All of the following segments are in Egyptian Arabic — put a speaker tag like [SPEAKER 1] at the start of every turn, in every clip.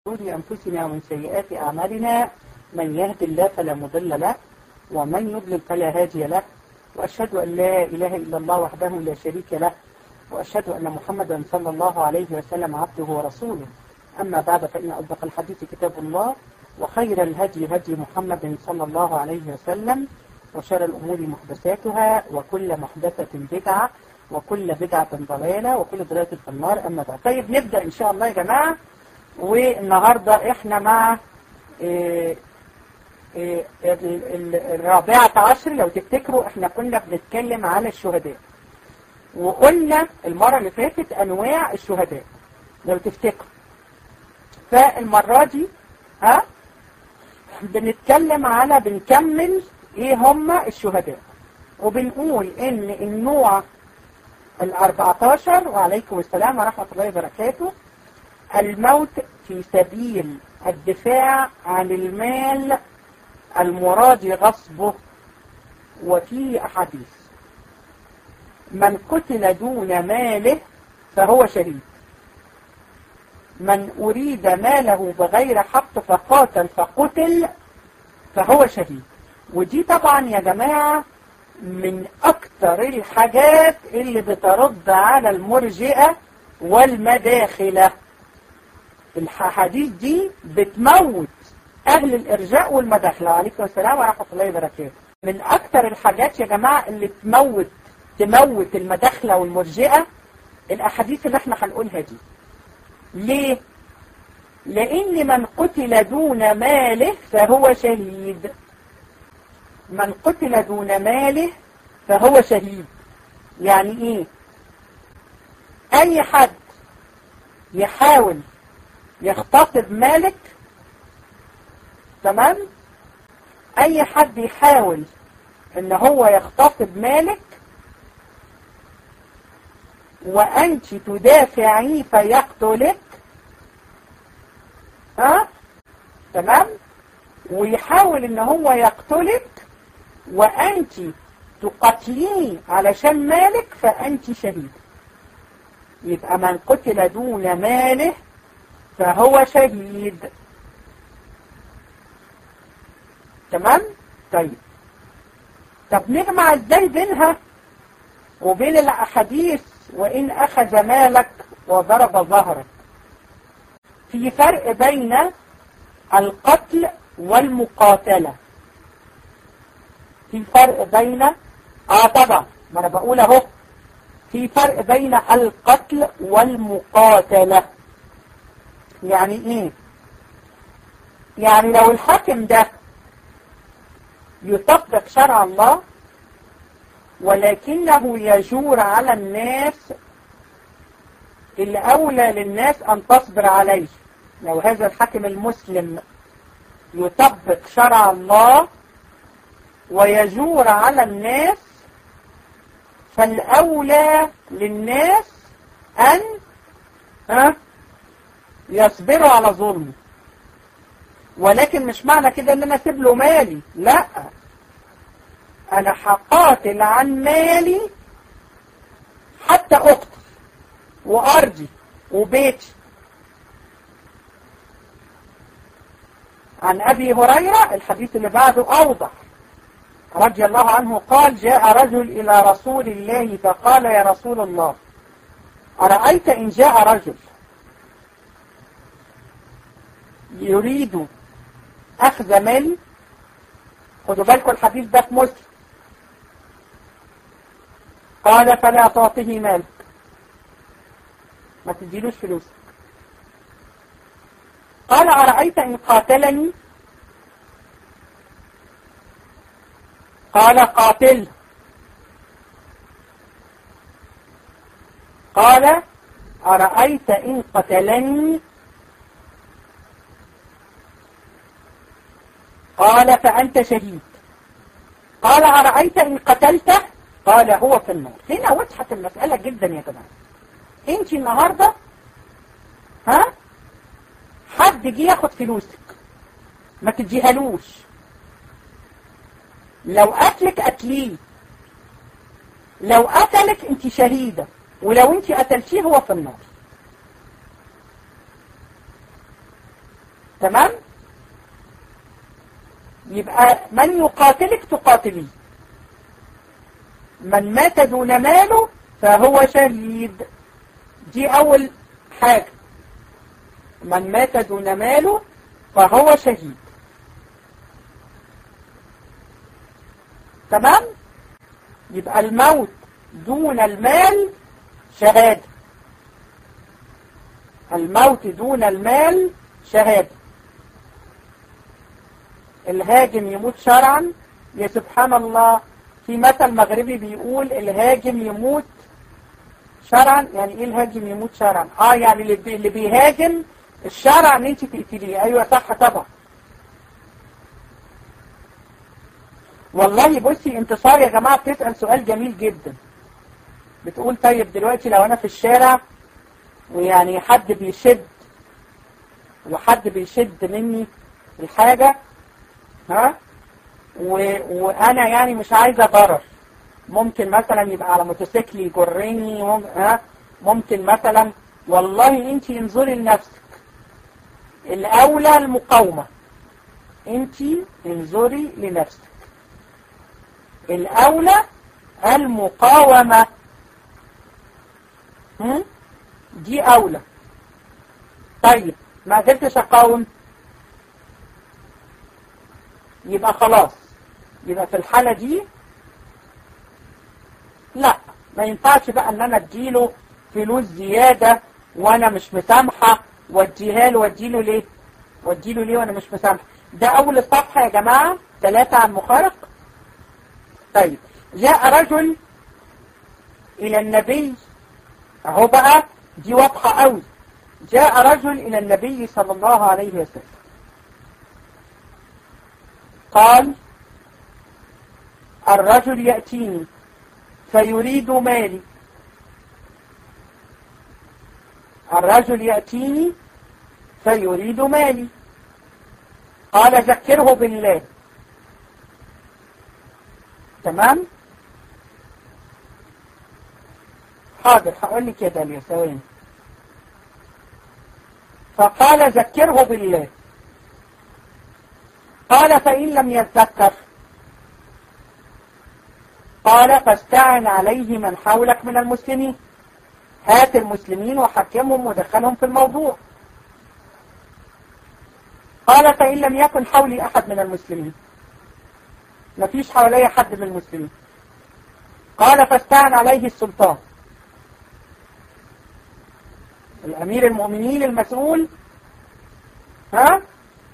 [SPEAKER 1] شرور أنفسنا ومن سيئات أعمالنا من يهد الله فلا مضل له ومن يضلل فلا هادي له وأشهد أن لا إله إلا الله وحده لا شريك له وأشهد أن محمدا صلى الله عليه وسلم عبده ورسوله أما بعد فإن أصدق الحديث كتاب الله وخير الهدي هدي محمد صلى الله عليه وسلم وشر الأمور محدثاتها وكل محدثة بدعة وكل بدعة ضلالة وكل ضلالة في النار أما بعد طيب نبدأ إن شاء الله يا جماعة والنهاردة إحنا مع إيه إيه الرابعة عشر لو تفتكروا إحنا كنا بنتكلم عن الشهداء وقلنا المرة اللي فاتت أنواع الشهداء لو تفتكروا فالمرة دي ها بنتكلم على بنكمل ايه هم الشهداء وبنقول ان النوع الاربعتاشر وعليكم السلام ورحمة الله وبركاته الموت في سبيل الدفاع عن المال المراد غصبه وفيه أحاديث من قتل دون ماله فهو شهيد من أريد ماله بغير حق فقاتل فقتل فهو شهيد ودي طبعا يا جماعة من أكتر الحاجات اللي بترد على المرجئة والمداخلة الحديث دي بتموت أهل الإرجاء والمداخلة وعليكم السلام ورحمة الله وبركاته من أكتر الحاجات يا جماعة اللي تموت تموت المداخلة والمرجئة الأحاديث اللي احنا هنقولها دي ليه؟ لأن من قتل دون ماله فهو شهيد من قتل دون ماله فهو شهيد يعني ايه اي حد يحاول يغتصب مالك تمام اي حد يحاول ان هو يغتصب مالك وانت تدافعي فيقتلك ها تمام ويحاول ان هو يقتلك وأنت تقتليه علشان مالك فأنت شهيد يبقى من قتل دون ماله فهو شهيد تمام طيب طب نجمع ازاي بينها وبين الأحاديث وإن أخذ مالك وضرب ظهرك في فرق بين القتل والمقاتلة في فرق بين اه طبعا ما انا بقول اهو في فرق بين القتل والمقاتلة يعني ايه يعني لو الحاكم ده يطبق شرع الله ولكنه يجور على الناس اللي أولى للناس أن تصبر عليه لو هذا الحاكم المسلم يطبق شرع الله ويجور على الناس فالأولى للناس أن ها يصبروا على ظلمه ولكن مش معنى كده ان انا اسيب له مالي لا انا هقاتل عن مالي حتى اقتل وارضي وبيتي عن ابي هريرة الحديث اللي بعده اوضح رضي الله عنه قال جاء رجل إلى رسول الله فقال يا رسول الله أرأيت إن جاء رجل يريد أخذ مالي خدوا بالكم الحديث ده في مسلم قال فلا تعطيه مالك ما تديلوش فلوسك قال أرأيت إن قاتلني قال قاتل قال أرأيت إن قتلني قال فأنت شهيد قال أرأيت إن قتلته قال هو في النار هنا وضحت المسألة جدا يا جماعة انت النهاردة ها حد جه ياخد فلوسك ما تديهالوش لو قتلك قتليه لو قتلك انت شهيدة ولو انت قتلتيه هو في النار تمام يبقى من يقاتلك تقاتليه من مات دون ماله فهو شهيد دي أول حاجة من مات دون ماله فهو شهيد تمام يبقى الموت دون المال شهادة الموت دون المال شهادة الهاجم يموت شرعا يا سبحان الله في مثل مغربي بيقول الهاجم يموت شرعا يعني ايه الهاجم يموت شرعا اه يعني اللي, بي اللي بيهاجم الشرع ان انت تقتليه ايوه صح طبعا والله بصي انتصار يا جماعة بتسأل سؤال جميل جدا بتقول طيب دلوقتي لو انا في الشارع ويعني حد بيشد وحد بيشد مني الحاجة ها و... وانا يعني مش عايزة ضرر ممكن مثلا يبقى على موتوسيكل يجرني مم... ها ممكن مثلا والله انت انظري لنفسك الاولى المقاومة انت انظري لنفسك الاولى المقاومة هم؟ دي اولى طيب ما قدرتش اقاوم يبقى خلاص يبقى في الحالة دي لا ما ينفعش بقى ان انا اديله فلوس زيادة وانا مش مسامحة واديها له واديله ليه واديله ليه وانا مش مسامحة ده اول الصفحة يا جماعة ثلاثة عن مخارق طيب جاء رجل الى النبي اهو بقى دي واضحة قوي جاء رجل الى النبي صلى الله عليه وسلم قال الرجل يأتيني فيريد مالي الرجل يأتيني فيريد مالي قال ذكره بالله تمام حاضر هقول لك يا داليا ثواني فقال ذكره بالله قال فإن لم يتذكر قال فاستعن عليه من حولك من المسلمين هات المسلمين وحكمهم ودخلهم في الموضوع قال فإن لم يكن حولي أحد من المسلمين مفيش حوالي حد من المسلمين قال فاستعن عليه السلطان الأمير المؤمنين المسؤول ها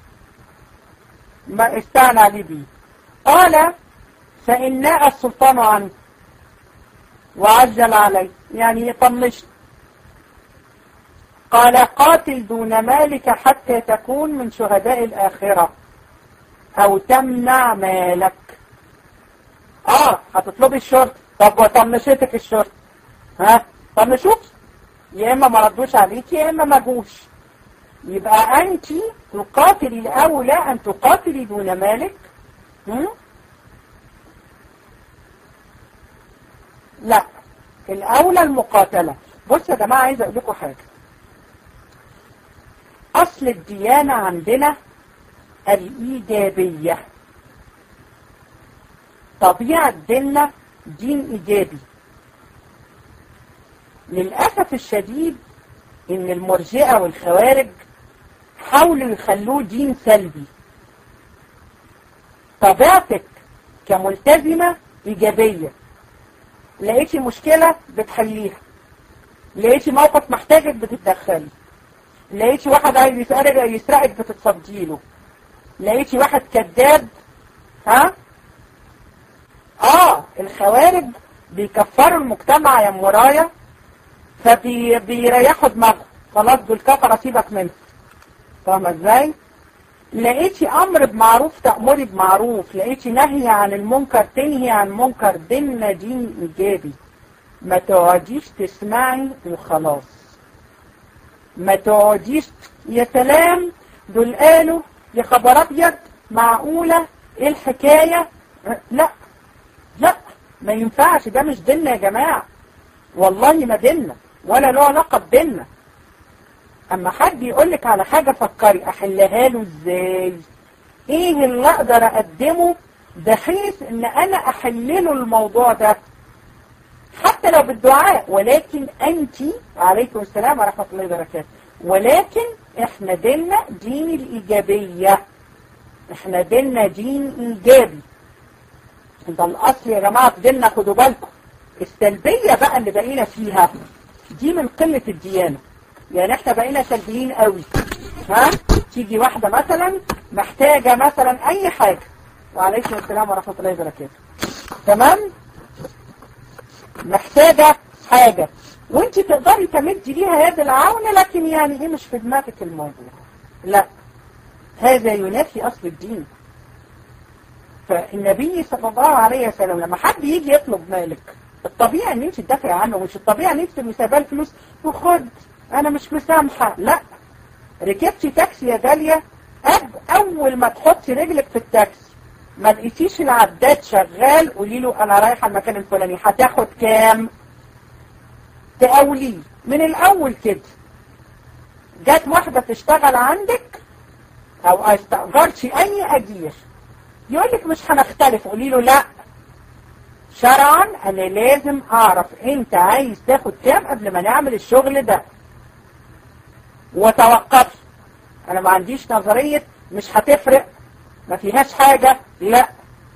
[SPEAKER 1] ما استعن عليه به قال فإن ناء السلطان عنه وعجل عليه يعني يطنشني قال قاتل دون مالك حتى تكون من شهداء الآخرة أو تمنع مالك آه هتطلبي الشرطة طب وطنشتك الشرطة ها طنشوك يا إما ما ردوش عليك يا إما ما جوش يبقى أنت تقاتلي الأولى أن تقاتلي دون مالك هم؟ لا الأولى المقاتلة بص يا جماعة عايز أقول لكم حاجة أصل الديانة عندنا الإيجابية طبيعة ديننا دين إيجابي للأسف الشديد إن المرجئة والخوارج حاولوا يخلوه دين سلبي طبيعتك كملتزمة إيجابية لقيتي مشكلة بتحليها لقيتي موقف محتاجك بتتدخلي لقيتي واحد عايز يسألك يسرقك بتتصديله لقيتي واحد كذاب ها اه الخوارج بيكفروا المجتمع يا مرايا فبيريحوا دماغهم خلاص دول كفر سيبك منهم فاهمة ازاي لقيتي امر بمعروف تأمري بمعروف لقيتي نهي عن المنكر تنهي عن منكر ديننا دين ايجابي ما تقعديش تسمعي وخلاص ما تقعديش يا سلام دول قالوا يا خبر ابيض معقولة ايه الحكاية لا لا ما ينفعش ده مش ديننا يا جماعة والله ما ديننا ولا له علاقة بديننا اما حد يقول لك على حاجة فكري احلها له ازاي ايه اللي اقدر اقدمه بحيث ان انا احلله الموضوع ده حتى لو بالدعاء ولكن انت عليكم السلام ورحمة الله وبركاته ولكن احنا ديننا دين الايجابية احنا ديننا دين ايجابي ده الاصل يا جماعة في ديننا خدوا بالكم السلبية بقى اللي بقينا فيها دي من قلة الديانة يعني احنا بقينا سلبيين قوي ها تيجي واحدة مثلا محتاجة مثلا اي حاجة وعليكم السلام ورحمة الله وبركاته تمام محتاجة حاجة وانت تقدري تمدي ليها يد العون لكن يعني ايه مش في دماغك الموضوع لا هذا ينافي اصل الدين فالنبي صلى الله عليه وسلم لما حد يجي يطلب مالك الطبيعي ان انت تدافعي عنه مش الطبيعي ان انت تبقي سايباه الفلوس وخد انا مش مسامحه لا ركبتي تاكسي يا داليا قد اول ما تحطي رجلك في التاكسي ما لقيتيش العداد شغال قولي له انا رايحه المكان الفلاني هتاخد كام تقاوليه من الاول كده جت واحده تشتغل عندك او استأجرتي اي اجير يقول لك مش هنختلف قولي له لا شرعا انا لازم اعرف انت عايز تاخد كام قبل ما نعمل الشغل ده وتوقف انا ما عنديش نظرية مش هتفرق ما فيهاش حاجة لا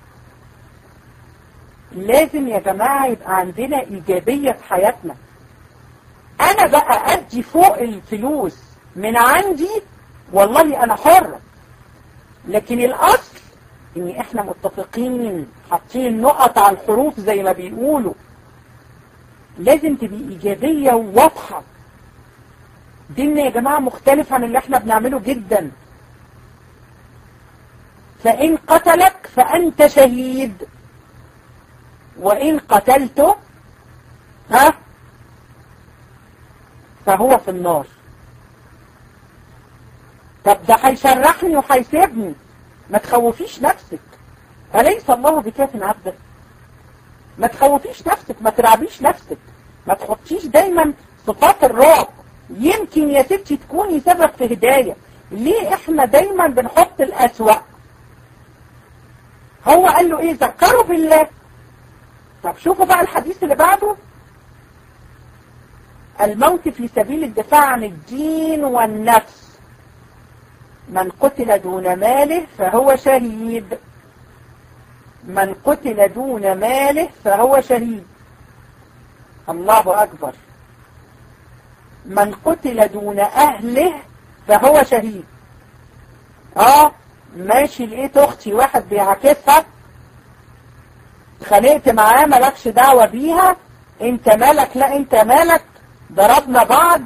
[SPEAKER 1] لازم يا جماعة يبقى عندنا ايجابية في حياتنا انا بقى ادي فوق الفلوس من عندي والله انا حرة لكن الاصل ان احنا متفقين حاطين نقط على الحروف زي ما بيقولوا لازم تبقى ايجابية وواضحة ديننا يا جماعة مختلف عن اللي احنا بنعمله جدا فإن قتلك فأنت شهيد وإن قتلته ها فهو في النار طب ده هيشرحني وهيسيبني ما تخوفيش نفسك أليس الله بكاف عبده ما تخوفيش نفسك ما ترعبيش نفسك ما تحطيش دايما صفات الرعب يمكن يا ستي تكوني سبب في هداية ليه احنا دايما بنحط الأسوأ هو قال له ايه ذكروا بالله طب شوفوا بقى الحديث اللي بعده الموت في سبيل الدفاع عن الدين والنفس من قتل دون ماله فهو شهيد من قتل دون ماله فهو شهيد الله أكبر من قتل دون أهله فهو شهيد اه ماشي لقيت اختي واحد بيعاكسها اتخانقت معاه مالكش دعوة بيها انت مالك لا انت مالك ضربنا بعض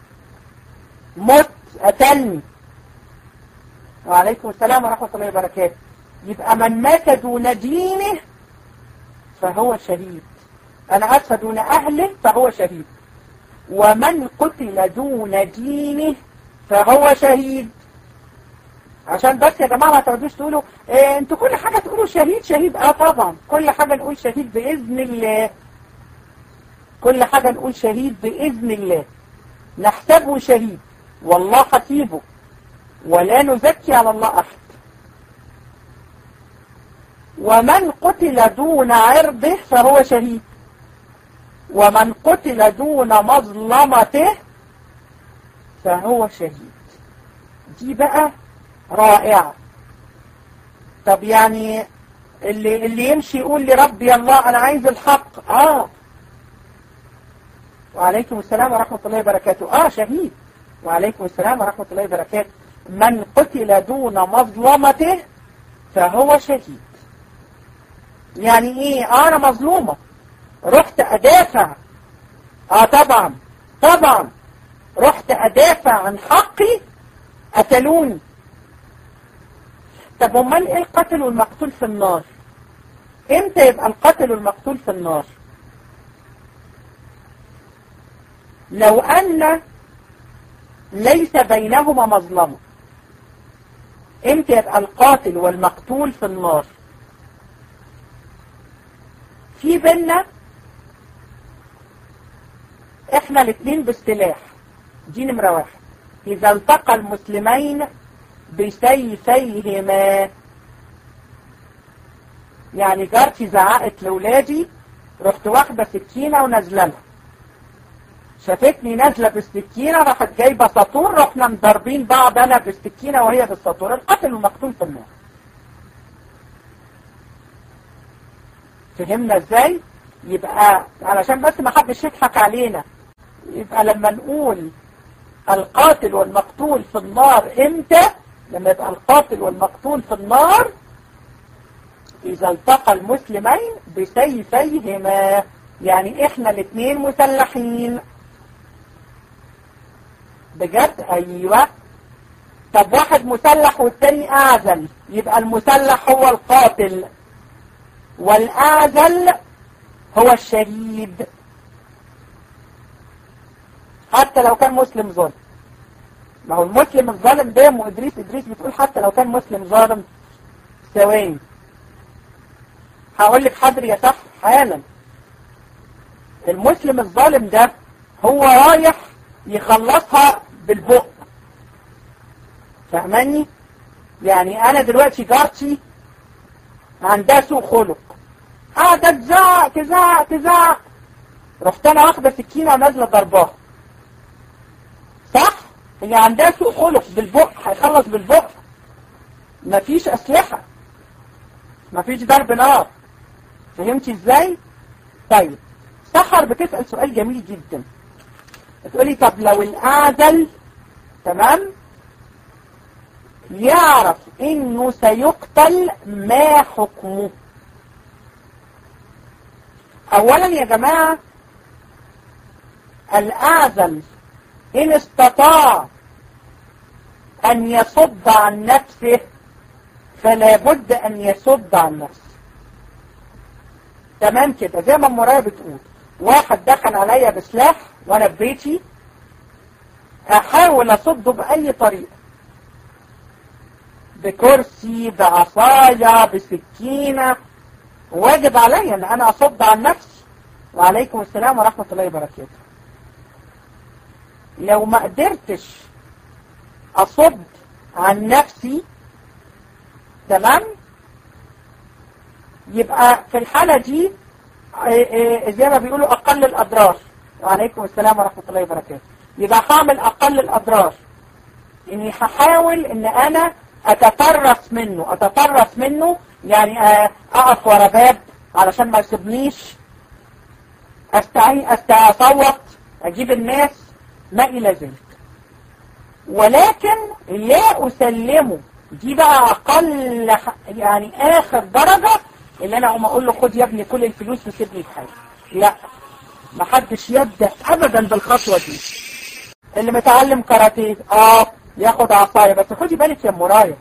[SPEAKER 1] مت قتلني وعليكم السلام ورحمة الله وبركاته يبقى من مات دون دينه فهو شهيد انا اسفة دون اهله فهو شهيد ومن قتل دون دينه فهو شهيد عشان بس يا جماعة ما تقعدوش تقولوا إيه انتوا كل حاجة تقولوا شهيد شهيد اه طبعا كل حاجة نقول شهيد بإذن الله كل حاجة نقول شهيد بإذن الله نحسبه شهيد والله حسيبه ولا نزكي على الله أحد ومن قتل دون عرضه فهو شهيد ومن قتل دون مظلمته فهو شهيد دي بقى رائعة طب يعني اللي, اللي يمشي يقول لربي الله أنا عايز الحق آه وعليكم السلام ورحمة الله وبركاته آه شهيد وعليكم السلام ورحمة الله وبركاته من قتل دون مظلمته فهو شهيد يعني ايه آه انا مظلومة رحت ادافع اه طبعا طبعا رحت ادافع عن حقي قتلوني طب امال ايه القتل والمقتول في النار امتى يبقى القتل والمقتول في النار لو ان ليس بينهما مظلمة امتى يبقى القاتل والمقتول في النار في بينا احنا الاثنين باستلاح دي نمرة واحد إذا التقى المسلمين بسيفيهما يعني جارتي زعقت لولادي رحت واخدة سكينة ونازلة لها شافتني نازلة بالسكينة راحت جايبة سطور رحنا مضربين بعض أنا بالسكينة وهي بالسطور القتل والمقتول في النار فهمنا ازاي؟ يبقى علشان بس ما حدش يضحك علينا يبقى لما نقول القاتل والمقتول في النار امتى لما يبقى القاتل والمقتول في النار اذا التقى المسلمين بسيفيهما يعني احنا الاثنين مسلحين بجد ايوه طب واحد مسلح والتاني اعزل يبقى المسلح هو القاتل والاعزل هو الشهيد حتى لو كان مسلم ظالم ما هو المسلم الظالم ده ام ادريس ادريس بتقول حتى لو كان مسلم ظالم ثواني هقول لك حاضر يا صح حالا المسلم الظالم ده هو رايح يخلصها بالبق فاهماني يعني انا دلوقتي جارتي عندها سوء خلق قاعدة تزعق تزعق تزعق رحت انا واخدة سكينة ونازلة ضرباها صح؟ هي عندها سوء خلق بالبق هيخلص بالبق مفيش اسلحة مفيش ضرب نار فهمتي ازاي؟ طيب سحر بتسأل سؤال جميل جدا بتقولي طب لو الاعدل تمام يعرف انه سيقتل ما حكمه اولا يا جماعة الاعزل ان استطاع ان يصد عن نفسه فلا بد ان يصد عن نفسه تمام كده زي ما المراية بتقول واحد دخل عليا بسلاح وانا في بيتي احاول اصده باي طريقة بكرسي بعصاية بسكينة واجب علي ان انا اصد عن نفسي وعليكم السلام ورحمة الله وبركاته لو ما قدرتش اصد عن نفسي تمام يبقى في الحالة دي زي ما بيقولوا اقل الاضرار وعليكم السلام ورحمة الله وبركاته يبقى هعمل اقل الاضرار اني هحاول ان انا اتطرف منه اتطرف منه يعني اقف ورا باب علشان ما يسيبنيش استعين اصوت اجيب الناس ما الى ذلك ولكن لا اسلمه دي بقى اقل يعني اخر درجة اللي انا اقوم اقول له خد يا ابني كل الفلوس وسيبني في حالي لا ما حدش يبدأ ابدا بالخطوة دي اللي متعلم كاراتيه اه ياخد عصاية بس خدي بالك يا مرايا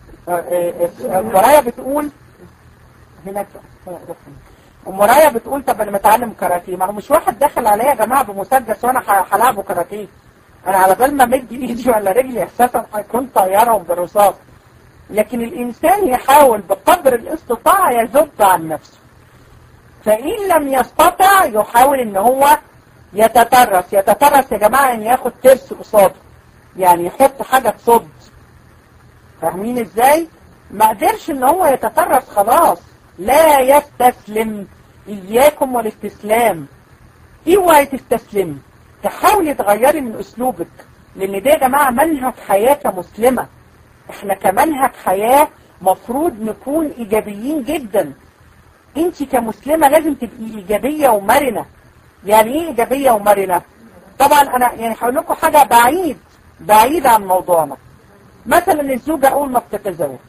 [SPEAKER 1] مرايا بتقول هناك مرايا بتقول طب انا متعلم كاراتيه ما هو مش واحد داخل عليا يا جماعة بمسدس وانا هلعبه كاراتيه انا على بال ما مد ايدي ولا رجلي اساسا هيكون طيارهم برصاص لكن الانسان يحاول بقدر الاستطاعة يزد عن نفسه فإن لم يستطع يحاول ان هو يتترس يتترس يا جماعة ان ياخد ترس قصاده يعني يحط حاجة تصد فاهمين ازاي ما قدرش ان هو يتترس خلاص لا يستسلم اياكم والاستسلام اوعي تستسلمي تحاولي تغيري من اسلوبك لان ده يا جماعة منهج حياة كمسلمة احنا كمنهج حياة مفروض نكون ايجابيين جدا انت كمسلمة لازم تبقي ايجابية ومرنة يعني ايه ايجابية ومرنة طبعا انا يعني هقول لكم حاجة بعيد بعيد عن موضوعنا مثلا الزوجة اول ما بتتزوج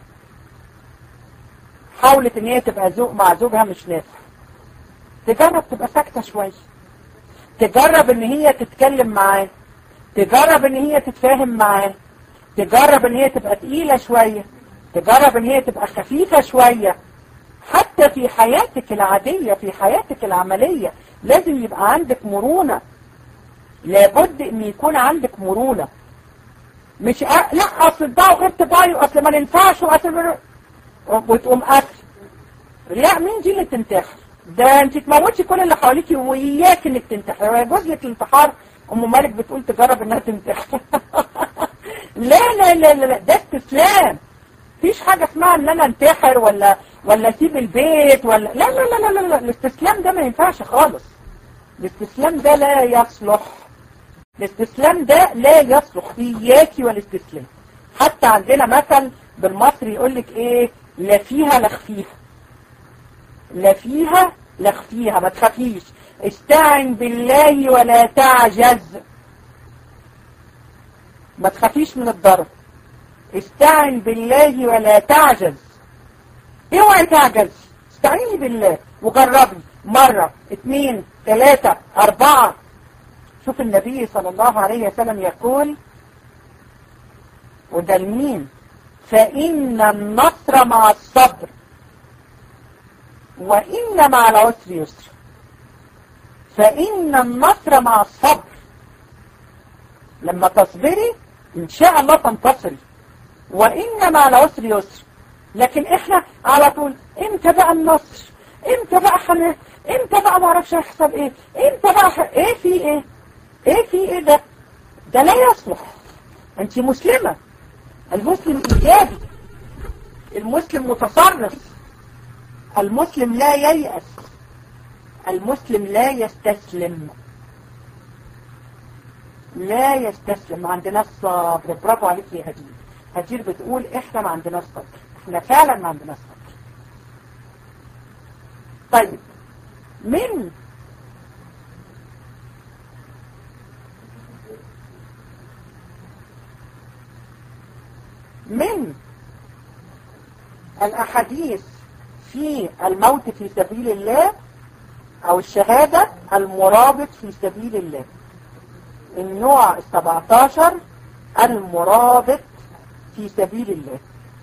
[SPEAKER 1] حاولت ان هي تبقى زوج مع زوجها مش نافع تجرب تبقى ساكتة شوية تجرب ان هي تتكلم معاه تجرب ان هي تتفاهم معاه تجرب ان هي تبقى تقيلة شوية تجرب ان هي تبقى خفيفة شوية حتى في حياتك العادية في حياتك العملية لازم يبقى عندك مرونة لابد ان يكون عندك مرونة مش أ... لا اصل ده وغير طباعي واصل ما ننفعش واصل وتقوم قتل لا مين دي اللي تنتحر ده انت تموتي كل اللي حواليكي وإياك انك تنتحر ويجوز لك الانتحار ام مالك بتقول تجرب انها تنتحر لا لا لا لا لا، ده استسلام مفيش حاجة اسمها ان انا انتحر ولا ولا اسيب البيت ولا لا لا لا لا لا, لا. الاستسلام ده ما ينفعش خالص الاستسلام ده لا يصلح الاستسلام ده لا يصلح إياكي والاستسلام حتى عندنا مثل بالمصري يقول لك ايه لا فيها لا خفيها لا فيها لا خفيها ما تخافيش استعن بالله ولا تعجز ما تخافيش من الضرب استعن بالله ولا تعجز اوعي تعجز استعيني بالله وجربي مرة اثنين ثلاثة اربعة شوف النبي صلى الله عليه وسلم يقول وده لمين فإن النصر مع الصبر وإن مع العسر يسر فإن النصر مع الصبر لما تصبري إن شاء الله تنتصري وإن مع العسر يسر لكن إحنا على طول إمتى بقى النصر إمتى بقى حنا إمتى بقى معرفش هيحصل إيه إمتى بقى ح... إيه في إيه إيه في إيه ده ده لا يصلح أنت مسلمة المسلم إيجابي المسلم متصرف المسلم لا ييأس المسلم لا يستسلم لا يستسلم ما عندناش صبر برافو عليك يا هدير هدير بتقول احنا ما عندناش صبر احنا فعلا ما عندناش صبر طيب من من الأحاديث في الموت في سبيل الله أو الشهادة المرابط في سبيل الله النوع السبعتاشر المرابط في سبيل الله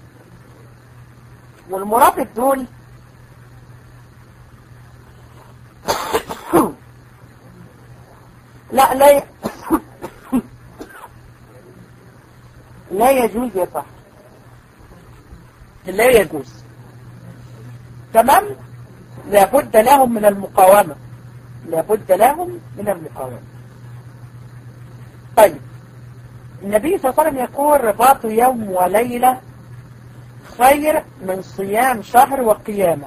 [SPEAKER 1] والمرابط دول لا لا ي... لا يجوز يا صاحبي لا يجوز تمام لابد لهم من المقاومة لابد لهم من المقاومة طيب النبي صلى الله عليه وسلم يقول رباط يوم وليلة خير من صيام شهر وقيامة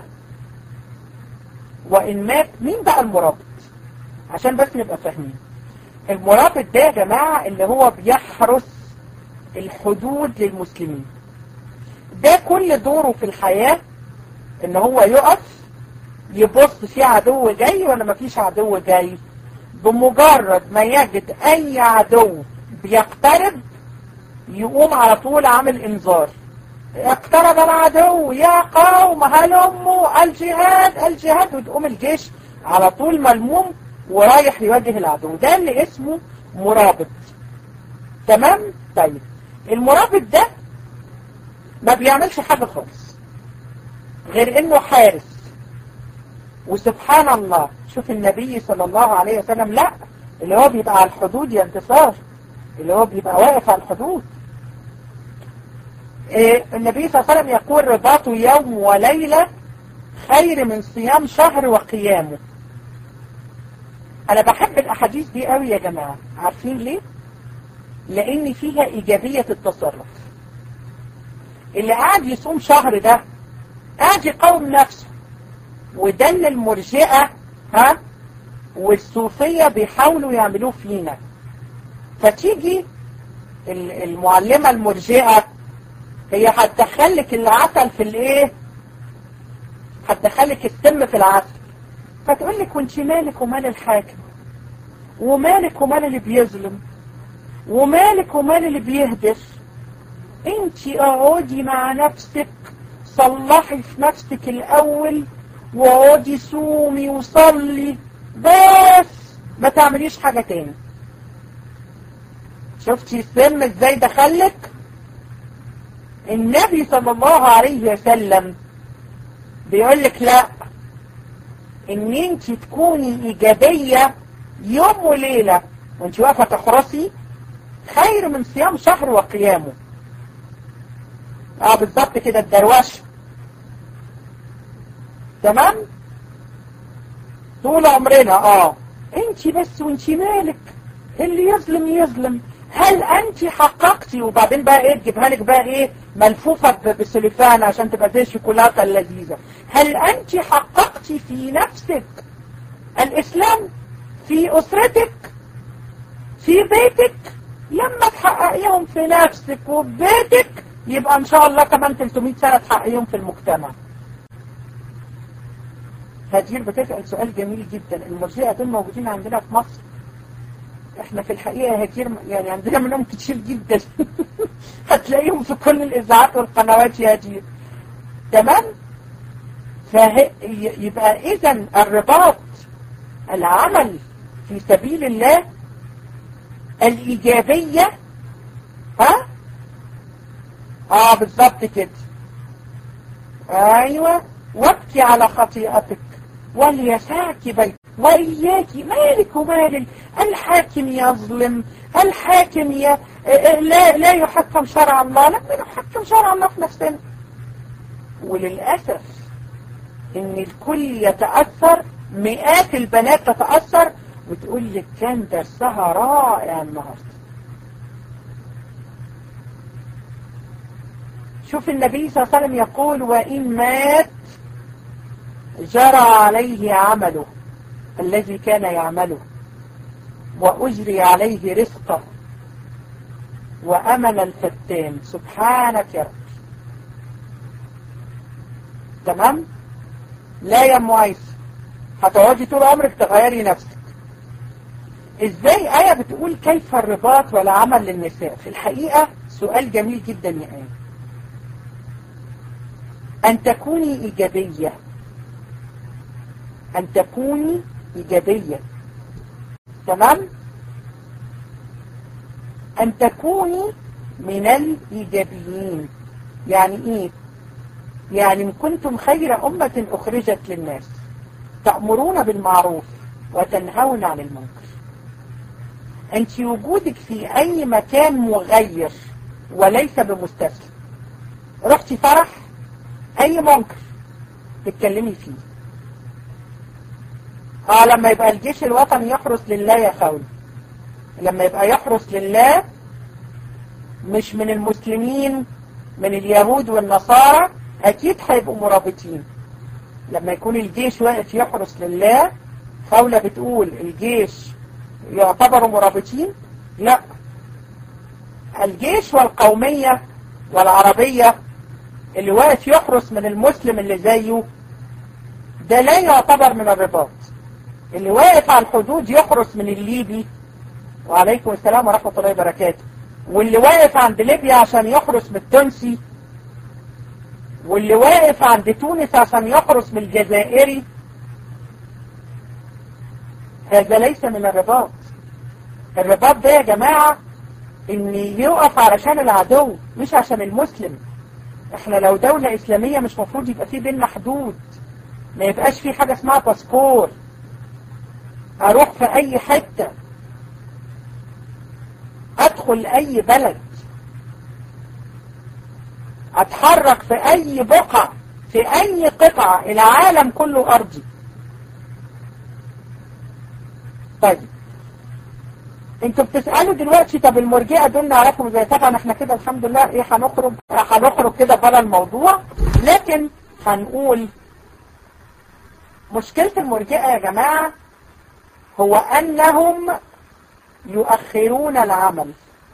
[SPEAKER 1] وإن مات مين بقى المرابط عشان بس نبقى فاهمين المرابط ده يا جماعة اللي هو بيحرس الحدود للمسلمين ده كل دوره في الحياة ان هو يقف يبص في عدو جاي ولا مفيش عدو جاي بمجرد ما يجد اي عدو بيقترب يقوم على طول عامل انذار اقترب العدو يا قوم هلموا الجهاد الجهاد وتقوم الجيش على طول ملموم ورايح يواجه العدو ده اللي اسمه مرابط تمام طيب المرابط ده ما بيعملش حاجة خالص غير انه حارس وسبحان الله شوف النبي صلى الله عليه وسلم لا اللي هو بيبقى على الحدود يا انتصار اللي هو بيبقى واقف على الحدود إيه النبي صلى الله عليه وسلم يقول رباط يوم وليلة خير من صيام شهر وقيامه انا بحب الاحاديث دي قوي يا جماعة عارفين ليه لان فيها ايجابية التصرف اللي قاعد يصوم شهر ده قاعد يقاوم نفسه وده اللي المرجئة ها والصوفية بيحاولوا يعملوه فينا فتيجي المعلمة المرجئة هي هتدخلك العسل في الايه هتدخلك السم في العسل فتقول لك وانت مالك ومال الحاكم ومالك ومال اللي بيظلم ومالك ومال اللي بيهدف انت اقعدي مع نفسك صلحي في نفسك الاول واقعدي صومي وصلي بس ما تعمليش حاجة تاني شفتي السم ازاي دخلك النبي صلى الله عليه وسلم بيقول لك لا ان انت تكوني ايجابية يوم وليلة وانت واقفة تحرسي خير من صيام شهر وقيامه اه بالظبط كده الدروشه تمام طول عمرنا اه انت بس وانت مالك اللي يظلم يظلم هل انت حققتي وبعدين بقى ايه تجيبها لك بقى ايه ملفوفة ب- بسليفان عشان تبقى زي الشوكولاتة اللذيذة هل انت حققتي في نفسك الاسلام في اسرتك في بيتك لما تحققيهم في نفسك وفي بيتك يبقى ان شاء الله كمان 300 سنة تحققيهم في المجتمع هدير بتسأل سؤال جميل جدا المرجئة دول موجودين عندنا في مصر احنا في الحقيقة هدير يعني عندنا منهم كتير جدا هتلاقيهم في كل الإذاعات والقنوات يا هدير تمام فه... يبقى إذا الرباط العمل في سبيل الله الإيجابية ها اه بالظبط كده ايوه وابكي على خطيئتك وليسعك بيت وإياك مالك ومال الحاكم يظلم الحاكم ي... لا لا يحكم شرع الله لما نحكم شرع الله في نفسنا وللأسف ان الكل يتأثر مئات البنات تتأثر وتقول لك كان درسها رائع النهارده شوف النبي صلى الله عليه وسلم يقول وإن مات جرى عليه عمله الذي كان يعمله وأجري عليه رزقه وأمن الفتان سبحانك يا رب تمام لا يا ام عايز هتقعدي طول عمرك تغيري نفسك ازاي آية بتقول كيف الرباط والعمل للنساء في الحقيقة سؤال جميل جدا يا آية أن تكوني إيجابية أن تكوني إيجابية تمام أن تكوني من الإيجابيين يعني إيه يعني إن كنتم خير أمة أخرجت للناس تأمرون بالمعروف وتنهون عن المنكر أنت وجودك في أي مكان مغير وليس بمستسلم رحتي فرح أي منكر تتكلمي فيه اه لما يبقى الجيش الوطني يحرس لله يا خولي لما يبقى يحرس لله مش من المسلمين من اليهود والنصارى اكيد هيبقوا مرابطين لما يكون الجيش واقف يحرس لله خولة بتقول الجيش يعتبروا مرابطين لا الجيش والقومية والعربية اللي واقف يحرس من المسلم اللي زيه ده لا يعتبر من الرباط اللي واقف على الحدود يحرس من الليبي وعليكم السلام ورحمة الله وبركاته واللي واقف عند ليبيا عشان يحرس من التونسي واللي واقف عند تونس عشان يحرس من الجزائري هذا ليس من الرباط الرباط ده يا جماعة ان يقف علشان العدو مش عشان المسلم احنا لو دولة اسلامية مش مفروض يبقى في بيننا حدود ما يبقاش في حاجة اسمها باسبور اروح في اي حتة ادخل اي بلد اتحرك في اي بقعة في اي قطعة العالم كله ارضي طيب انتوا بتسألوا دلوقتي طب المرجئة دول نعرفهم ازاي طبعا احنا كده الحمد لله ايه هنخرج هنخرج كده بره الموضوع لكن هنقول مشكلة المرجئة يا جماعة هو انهم يؤخرون العمل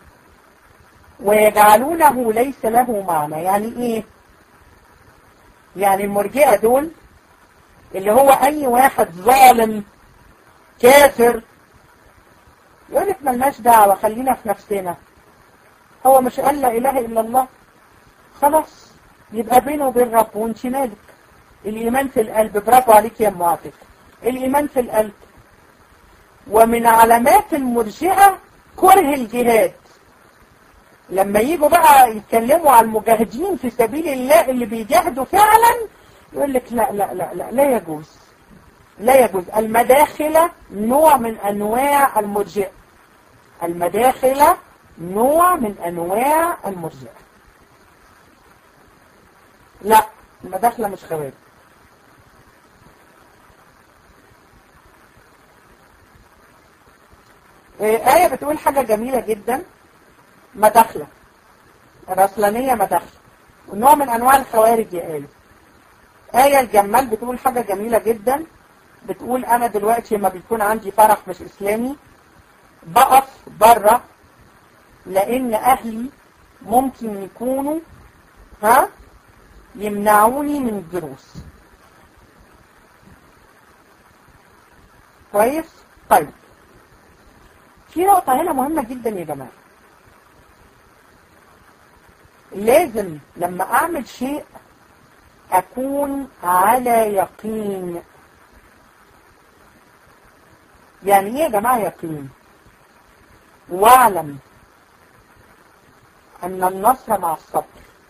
[SPEAKER 1] ويجعلونه ليس له معنى يعني ايه يعني المرجئة دول اللي هو اي واحد ظالم كافر يقول لك ملناش دعوة خلينا في نفسنا هو مش قال لا اله الا الله خلاص يبقى بينه وبين رب وانت مالك الايمان في القلب برافو عليك يا ام عاطف الايمان في القلب ومن علامات المرجئة كره الجهاد لما يجوا بقى يتكلموا على المجاهدين في سبيل الله اللي بيجاهدوا فعلا يقول لك لا لا لا لا لا يجوز لا يجوز المداخلة نوع من أنواع المرجئة المداخلة نوع من أنواع المرجئة لا المداخلة مش خوارج آية بتقول حاجة جميلة جدا مداخلة الرسلانية مداخلة ونوع من أنواع الخوارج يا آية آية الجمال بتقول حاجة جميلة جدا بتقول أنا دلوقتي لما بيكون عندي فرح مش إسلامي بقف بره لأن أهلي ممكن يكونوا ها يمنعوني من الدروس كويس طيب في نقطة هنا مهمة جدا يا جماعة لازم لما أعمل شيء أكون على يقين يعني إيه يا جماعة يقين واعلم أن النصر مع الصبر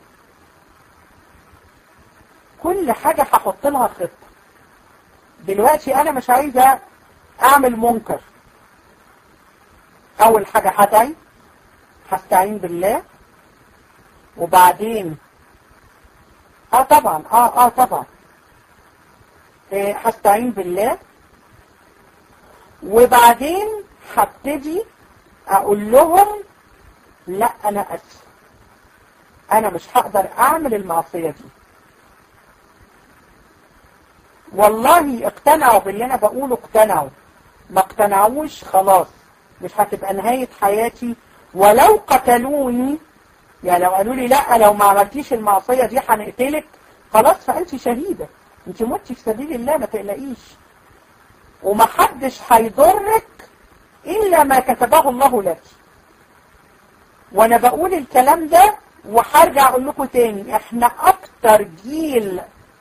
[SPEAKER 1] كل حاجة هحط لها خطة دلوقتي أنا مش عايزة أعمل منكر أول حاجة هدعي هستعين بالله وبعدين اه طبعا اه اه طبعا إيه هستعين بالله وبعدين هبتدي اقول لهم لا انا اسف انا مش هقدر اعمل المعصية دي والله اقتنعوا باللي انا بقوله اقتنعوا ما اقتنعوش خلاص مش هتبقى نهاية حياتي ولو قتلوني يعني لو قالوا لي لا لو ما عملتيش المعصية دي هنقتلك خلاص فأنت شهيدة انت متي في سبيل الله ما تقلقيش ومحدش هيضرك إلا ما كتبه الله لك وانا بقول الكلام ده وهرجع اقول لكم تاني احنا اكتر جيل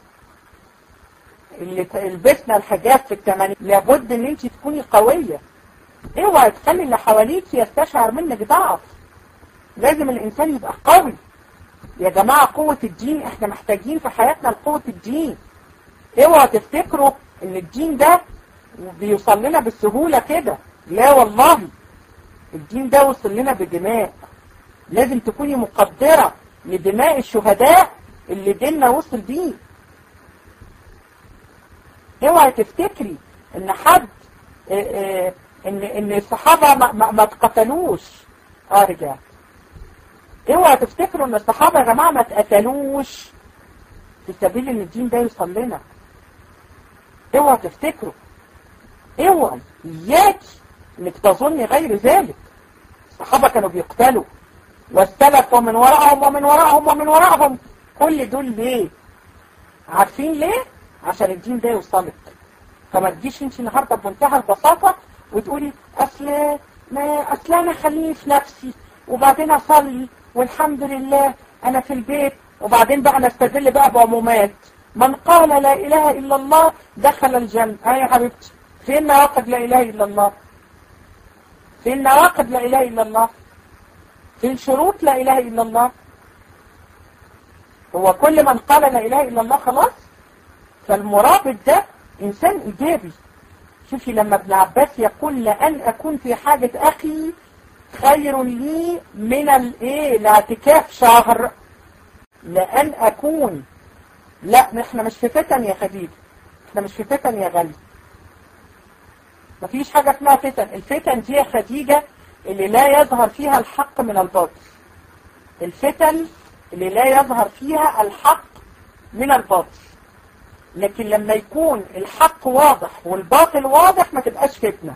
[SPEAKER 1] اللي لبسنا الحجاب في الثمانينات لابد ان انت تكوني قوية اوعي تخلي اللي حواليك يستشعر منك ضعف لازم الانسان يبقى قوي يا جماعة قوة الدين احنا محتاجين في حياتنا لقوة الدين اوعى تفتكروا ان الدين ده بيوصل لنا بالسهولة كده لا والله الدين ده وصل لنا بدماء لازم تكوني مقدرة لدماء الشهداء اللي ديننا وصل بيه اوعى تفتكري ان حد اه اه ان ان الصحابة ما, ما, ما اتقتلوش اه رجعت اوعى تفتكروا ان الصحابة يا جماعة ما اتقتلوش في سبيل ان الدين ده يوصل لنا اوعى تفتكروا اوعى اياكي انك تظني غير ذلك الصحابة كانوا بيقتلوا والسلف ومن وراءهم ومن وراءهم ومن وراءهم كل دول ليه عارفين ليه عشان الدين ده يوصلك فما تجيش انت النهارده بمنتهى البساطة وتقولي اصل ما اصل انا خليني في نفسي وبعدين اصلي والحمد لله انا في البيت وبعدين بقى نستدل بقى بعمومات من قال لا اله الا الله دخل الجنة اه يا حبيبتي فين نواقض لا اله الا الله فين نواقض لا اله الا الله فين شروط لا اله الا الله هو كل من قال لا اله الا الله خلاص فالمرابط ده انسان ايجابي شوفي لما ابن عباس يقول لأن أكون في حاجة أخي خير لي من الايه الاعتكاف شهر لأن أكون لا احنا مش في فتن يا خديجة احنا مش في فتن يا غالي مفيش حاجة اسمها فتن الفتن دي يا خديجة اللي لا يظهر فيها الحق من الباطل الفتن اللي لا يظهر فيها الحق من الباطل لكن لما يكون الحق واضح والباطل واضح ما تبقاش فتنة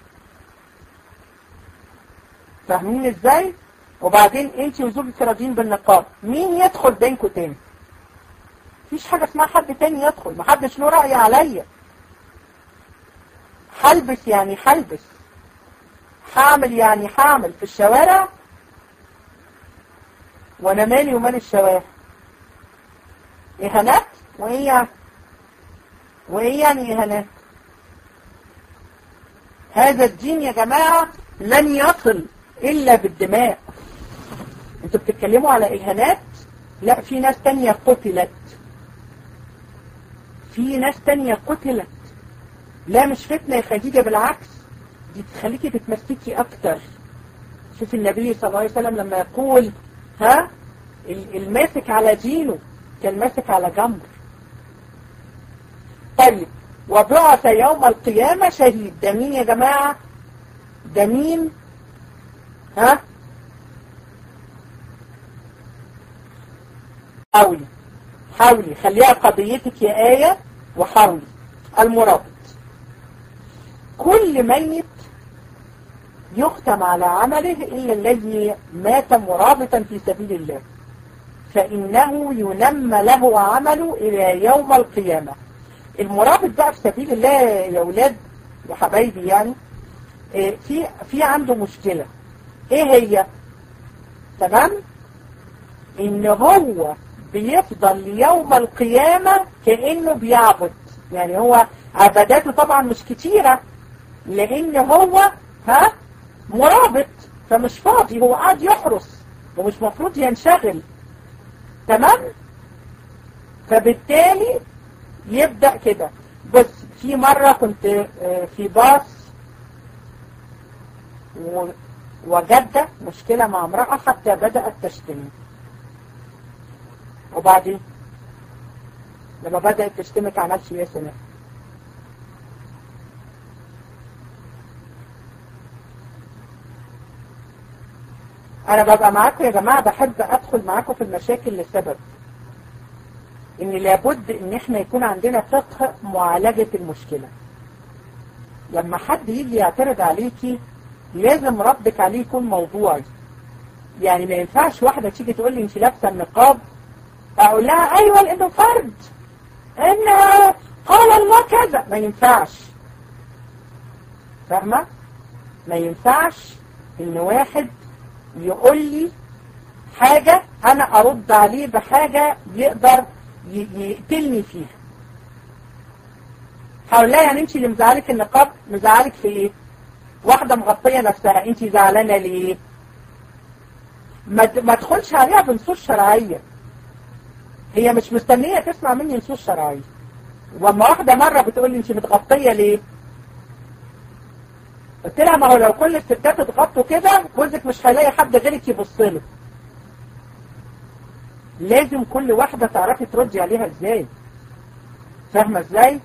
[SPEAKER 1] فاهمين ازاي وبعدين انت وزوجك راضيين بالنقاب مين يدخل بينكم تاني مفيش حاجة اسمها حد تاني يدخل محدش له رأي عليا هلبس يعني هلبس هعمل يعني هعمل في الشوارع وانا مالي ومال الشوارع اهانات وايه يعني وايه يعني اهانات هذا الدين يا جماعة لن يصل الا بالدماء انتوا بتتكلموا على اهانات لا في ناس تانية قتلت في ناس تانية قتلت لا مش فتنة يا خديجة بالعكس دي تخليكي تتمسكي اكتر شوف النبي صلى الله عليه وسلم لما يقول ها الماسك على دينه كان ماسك على جمر طيب وبعث يوم القيامة شهيد ده مين يا جماعة ده مين ها حاولي حاولي خليها قضيتك يا آية وحاولي المرابط كل ميت يختم على عمله إلا الذي مات مرابطا في سبيل الله فإنه ينمى له عمله إلى يوم القيامة المرابط بقى في سبيل الله يا ولاد يا حبايبي يعني في في عنده مشكلة ايه هي تمام ان هو بيفضل يوم القيامة كأنه بيعبد يعني هو عباداته طبعا مش كتيرة لان هو ها مرابط فمش فاضي هو قاعد يحرس ومش مفروض ينشغل تمام فبالتالي يبدأ كده بس في مرة كنت في باص وجدة مشكلة مع امرأة حتى بدأت تشتمي وبعدين لما بدأت تشتمك عملت يا سنة انا ببقى معاكم يا جماعة بحب ادخل معاكم في المشاكل لسبب ان لابد ان احنا يكون عندنا فقه معالجة المشكلة لما حد يجي يعترض عليكي لازم ردك عليه يكون موضوعي يعني ما ينفعش واحدة تيجي تقول لي انت لابسه النقاب اقول لها ايوه لانه فرد ان قال الله كذا ما ينفعش فاهمة ما ينفعش ان واحد يقول لي حاجة انا ارد عليه بحاجة يقدر يقتلني فيها هقول لها يعني انت اللي مزعلك النقاب مزعلك في ايه واحدة مغطية نفسها انت زعلانة ليه ما ما تدخلش عليها بنصوص شرعية هي مش مستنية تسمع مني نصوص شرعية واما واحدة مرة بتقول لي انت متغطية ليه قلت لها ما هو لو كل الستات اتغطوا كده جوزك مش هيلاقي حد غيرك يبص له لازم كل واحدة تعرفي تردي عليها ازاي فاهمة ازاي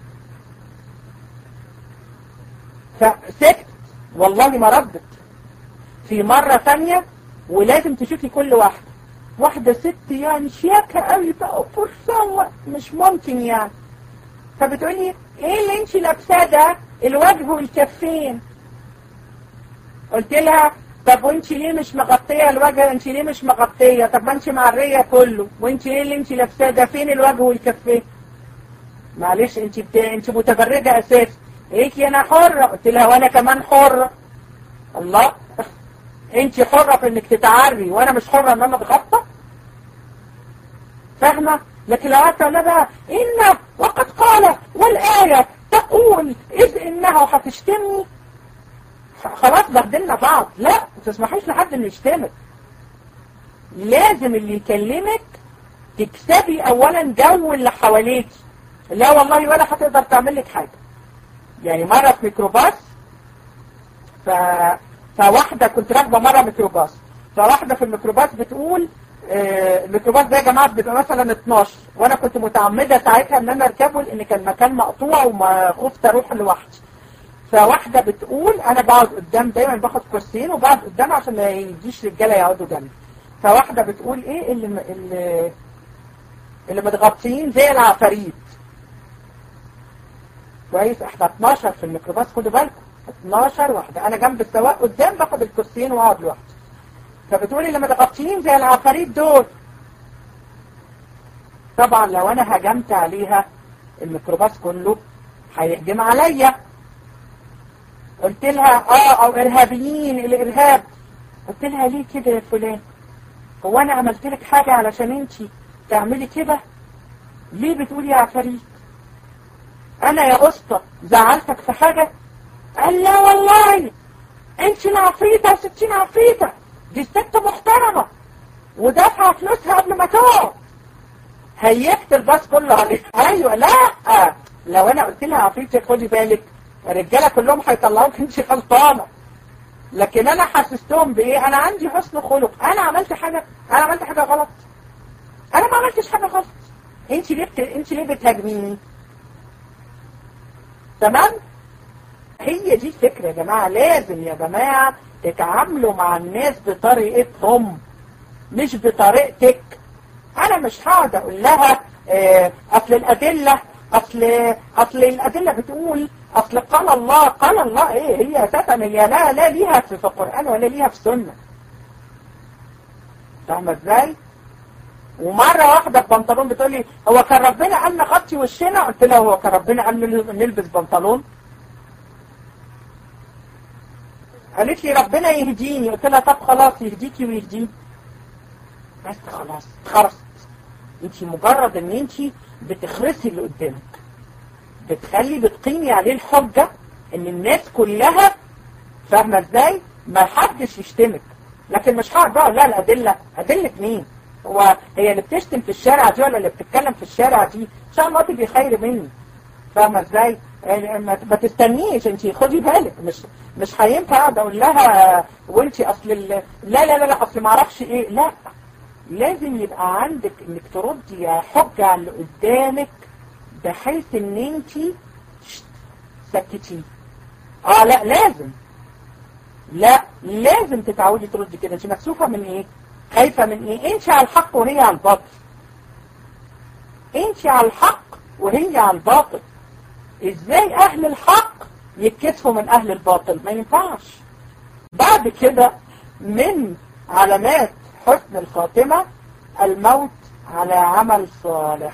[SPEAKER 1] فسكت والله ما ردت في مرة ثانية ولازم تشوفي كل واحدة واحدة ست يعني شياكة قوي بقى وفرصة مش ممكن يعني فبتقولي ايه اللي انت لابساه ده الوجه والكفين قلت لها طب وانت ليه مش مغطية الوجه انت ليه مش مغطية طب ما انت معرية كله وانت ايه اللي انت لابساه ده فين الوجه والكفين معلش انت بت... انت متبرجة اساسا ايه انا حرة قلت لها وانا كمان حرة الله انت حرة في انك تتعري وانا مش حرة ان انا اتغطى فاهمة لكن لو قعدت انا بقى ان وقد قال والآية تقول اذ انه هتشتمني خلاص بهدلنا بعض لا ما تسمحيش لحد انه يشتمك لازم اللي يكلمك تكسبي اولا جو اللي حواليك لا والله ولا هتقدر تعمل لك حاجة يعني مرة في ميكروباص ف... فواحدة كنت راكبة مرة ميكروباص فواحدة في الميكروباص بتقول آه الميكروباص ده يا جماعة بيبقى مثلا 12 وانا كنت متعمدة ساعتها ان انا اركبه لان كان مكان مقطوع وما خفت اروح لوحدي فواحدة بتقول انا بقعد قدام دايما باخد كرسيين وبقعد قدام عشان ما يجيش رجالة يقعدوا جنبي فواحدة بتقول ايه اللي اللي اللي متغطيين زي العفاريت كويس احنا 12 في الميكروباص خدوا بالكم 12 واحدة انا جنب السواق قدام باخد الكرسيين واقعد لوحدي فبتقولي اللي متغطيين زي العفاريت دول طبعا لو انا هجمت عليها الميكروباص كله هيهجم عليا قلت لها اه او ارهابيين الارهاب قلت لها ليه كده يا فلان هو انا عملت لك حاجة علشان انتي تعملي كده ليه بتقولي يا عفاريت انا يا اسطى زعلتك في حاجة قال لا والله انت عفريتة وستين عفريتة دي ست محترمة ودافعة فلوسها قبل ما تقعد هيكت الباص كله عليك ايوه لا لو انا قلت لها عفريتة خدي بالك الرجالة كلهم هيطلعوك انت غلطانة لكن انا حسستهم بايه انا عندي حسن خلق انا عملت حاجة انا عملت حاجة غلط انا ما عملتش حاجة غلط انت ليه بت... انت ليه بتهاجميني تمام هي دي الفكرة يا جماعة لازم يا جماعة تتعاملوا مع الناس بطريقتهم مش بطريقتك انا مش هقعد اقول لها اه اصل الادلة اصل اصل الادلة بتقول اصل قال الله قال الله ايه هي اساسا هي لا لا ليها في القرآن ولا ليها في السنة فاهمة ازاي ومرة واحدة ببنطلون بتقول لي هو كان ربنا قال نغطي وشنا قلت لها هو كان ربنا قال نلبس بنطلون قالت لي ربنا يهديني قلت لها طب خلاص يهديكي ويهديني بس خلاص خرصت انت مجرد ان انت بتخرسي اللي قدامك بتخلي بتقيمي عليه الحجة ان الناس كلها فاهمة ازاي ما حدش يشتمك لكن مش هقعد بقى لا الادلة ادلة مين هو هي اللي بتشتم في الشارع دي ولا اللي بتتكلم في الشارع دي ان شاء الله تبقي خير مني فاهمة ازاي ما تستنيش انت خدي بالك مش مش هينفع اقعد اقول لها وانت اصل لا لا لا لا اصل ما اعرفش ايه لا لازم يبقى عندك انك تردي حجة على اللي قدامك بحيث ان انت سكتيه اه لا لازم لا لازم تتعودي تردي كده انت مكسوفة من ايه خايفة من ايه انت على الحق وهي على الباطل انت على الحق وهي على الباطل ازاي اهل الحق يتكسفوا من اهل الباطل ما ينفعش بعد كده من علامات حسن الخاتمة الموت على عمل صالح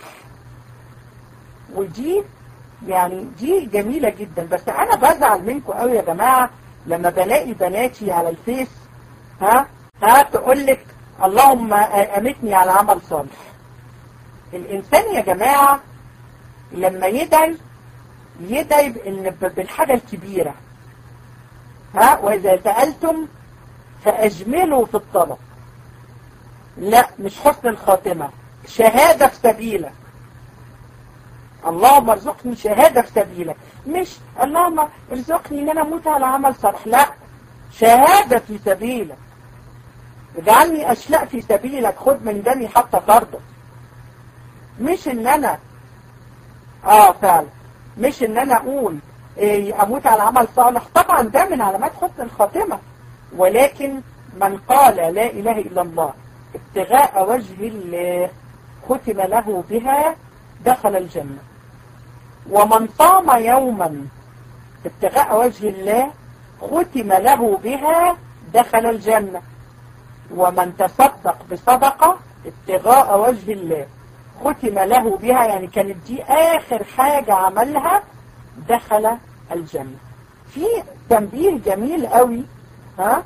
[SPEAKER 1] ودي يعني دي جميلة جدا بس انا بزعل منكم قوي يا جماعة لما بلاقي بناتي على الفيس ها ها تقول لك اللهم امتني على عمل صالح الانسان يا جماعة لما يدعي يدعي بالحاجة الكبيرة ها وإذا سألتم فأجملوا في الطلب لا مش حسن الخاتمة شهادة في سبيلك اللهم ارزقني شهادة في سبيلك مش اللهم ارزقني ان انا اموت على عمل صالح لا شهادة في سبيلك اجعلني اشلاء في سبيلك خد من دمي حتى ترضى مش ان انا اه فعلا مش ان انا اقول إيه اموت على عمل صالح طبعا ده من علامات حسن الخاتمة ولكن من قال لا اله الا الله ابتغاء وجه الله ختم له بها دخل الجنة ومن صام يوما ابتغاء وجه الله ختم له بها دخل الجنة ومن تصدق بصدقة ابتغاء وجه الله ختم له بها يعني كانت دي آخر حاجة عملها دخل الجنة في تنبيه جميل قوي ها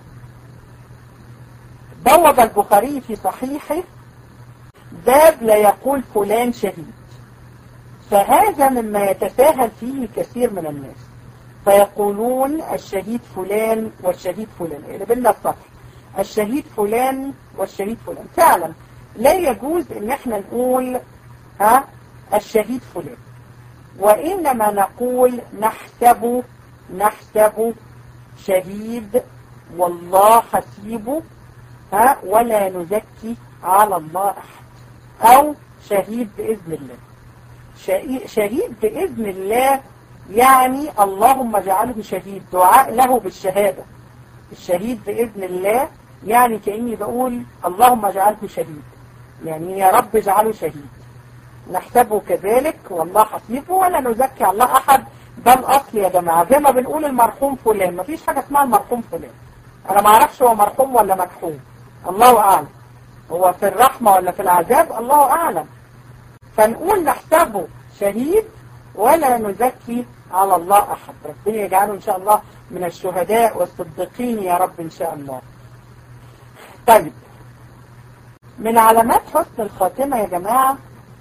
[SPEAKER 1] بوب البخاري في صحيحه باب لا يقول فلان شهيد فهذا مما يتساهل فيه كثير من الناس فيقولون الشهيد فلان والشهيد فلان اللي بالله الصفح الشهيد فلان والشهيد فلان فعلا لا يجوز ان احنا نقول ها الشهيد فلان وانما نقول نحسب نحسب شهيد والله حسيبه ها ولا نزكي على الله احد او شهيد باذن الله شهيد باذن الله يعني اللهم اجعله شهيد دعاء له بالشهاده الشهيد باذن الله يعني كاني بقول اللهم اجعله شهيد يعني يا رب اجعله شهيد نحسبه كذلك والله حسيبه ولا نزكي على الله أحد ده الأصل يا جماعة زي ما بنقول المرحوم فلان مفيش حاجة اسمها المرحوم فلان أنا ما اعرفش هو مرحوم ولا مكحوم الله أعلم هو في الرحمة ولا في العذاب الله أعلم فنقول نحسبه شهيد ولا نزكي على الله أحد ربنا يجعله إن شاء الله من الشهداء والصديقين يا رب إن شاء الله طيب من علامات حسن الخاتمة يا جماعة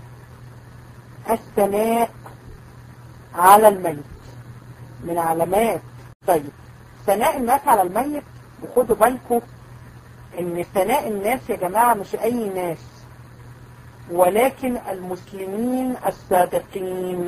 [SPEAKER 1] الثناء على الميت من علامات طيب ثناء الناس على الميت وخدوا بالكم ان ثناء الناس يا جماعة مش اي ناس ولكن المسلمين الصادقين